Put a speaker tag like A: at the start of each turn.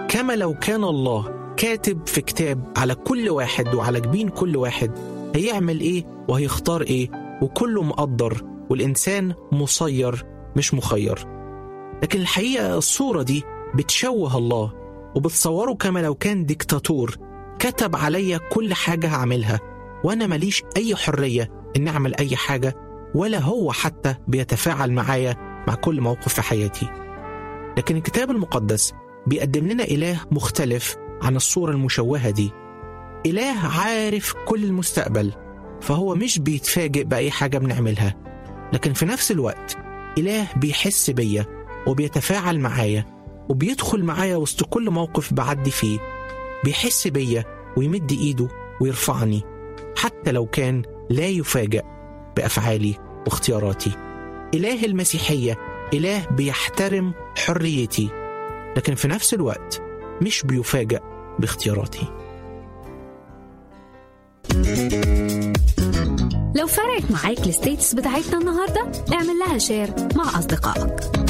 A: كما لو كان الله كاتب في كتاب على كل واحد وعلى جبين كل واحد هيعمل ايه وهيختار ايه وكله مقدر والإنسان مسير مش مخير لكن الحقيقة الصورة دي بتشوه الله وبتصوره كما لو كان ديكتاتور كتب عليا كل حاجة هعملها وأنا ماليش أي حرية إن أعمل أي حاجة ولا هو حتى بيتفاعل معايا مع كل موقف في حياتي لكن الكتاب المقدس بيقدم لنا إله مختلف عن الصورة المشوهة دي إله عارف كل المستقبل فهو مش بيتفاجئ بأي حاجة بنعملها لكن في نفس الوقت إله بيحس بيا وبيتفاعل معايا وبيدخل معايا وسط كل موقف بعدي فيه بيحس بيا ويمد إيده ويرفعني حتى لو كان لا يفاجأ بأفعالي واختياراتي إله المسيحية إله بيحترم حريتي لكن في نفس الوقت مش بيفاجأ باختياراتي
B: لو فرقت معاك الستيتس بتاعتنا النهارده اعمل لها شير مع أصدقائك